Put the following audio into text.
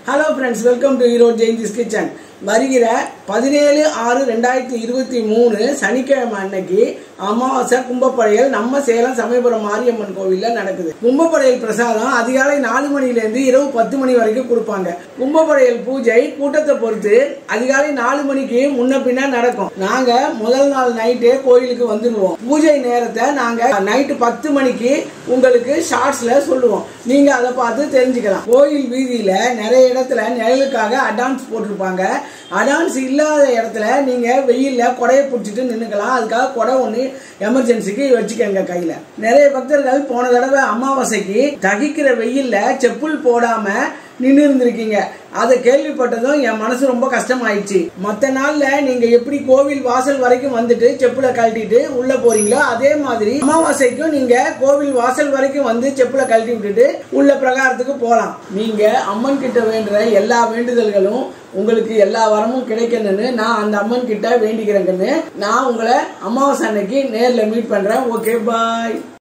hello friends welcome to hero Jayanthi's kitchen வருகிற பதினேழு ஆறு ரெண்டாயிரத்தி இருபத்தி மூணு சனிக்கிழமை அன்னைக்கு அமாவாசை கும்பப்படையல் நம்ம சேலம் சமயபுரம் மாரியம்மன் கோவில்ல நடக்குது கும்பப்படையல் பிரசாதம் அதிகாலை நாலு மணிலேருந்து இரவு பத்து மணி வரைக்கும் கொடுப்பாங்க கும்பப்படையல் பூஜை கூட்டத்தை பொறுத்து அதிகாலை நாலு மணிக்கு முன்ன பின்ன நடக்கும் நாங்க முதல் நாள் நைட்டே கோயிலுக்கு வந்துடுவோம் பூஜை நேரத்தை நாங்க நைட்டு பத்து மணிக்கு உங்களுக்கு ஷார்ட்ஸ்ல சொல்லுவோம் நீங்க அதை பார்த்து தெரிஞ்சுக்கலாம் கோயில் வீதியில நிறைய இடத்துல நிழலுக்காக அடான்ஸ் போட்டிருப்பாங்க அடான்ஸ் இல்லாத இடத்துல நீங்க வெயில்ல கொடையை பிடிச்சிட்டு நின்னுக்கலாம் அதுக்காக கொடை ஒண்ணு எமர்ஜென்சிக்கு வச்சுக்கோங்க கையில நிறைய பக்தர்கள் போன தடவை அமாவாசைக்கு தகிக்கிற வெயில்ல செப்புல் போடாம நின்று இருந்திருக்கீங்க அதை கேள்விப்பட்டதும் என் மனசு ரொம்ப கஷ்டமாயிடுச்சு மற்ற நாள்ல நீங்க எப்படி கோவில் வாசல் வரைக்கும் வந்துட்டு செப்புல கழட்டிட்டு உள்ள போறீங்களோ அதே மாதிரி அமாவாசைக்கும் நீங்க கோவில் வாசல் வரைக்கும் வந்து செப்புல கழட்டி விட்டுட்டு உள்ள பிரகாரத்துக்கு போலாம் நீங்க அம்மன் கிட்ட வேண்டுற எல்லா வேண்டுதல்களும் உங்களுக்கு எல்லா வரமும் கிடைக்கணும்னு நான் அந்த அம்மன் கிட்ட வேண்டிக்கிறேங்கன்னு நான் உங்களை அமாவாசை அன்னைக்கு நேர்ல மீட் பண்றேன் ஓகே பாய்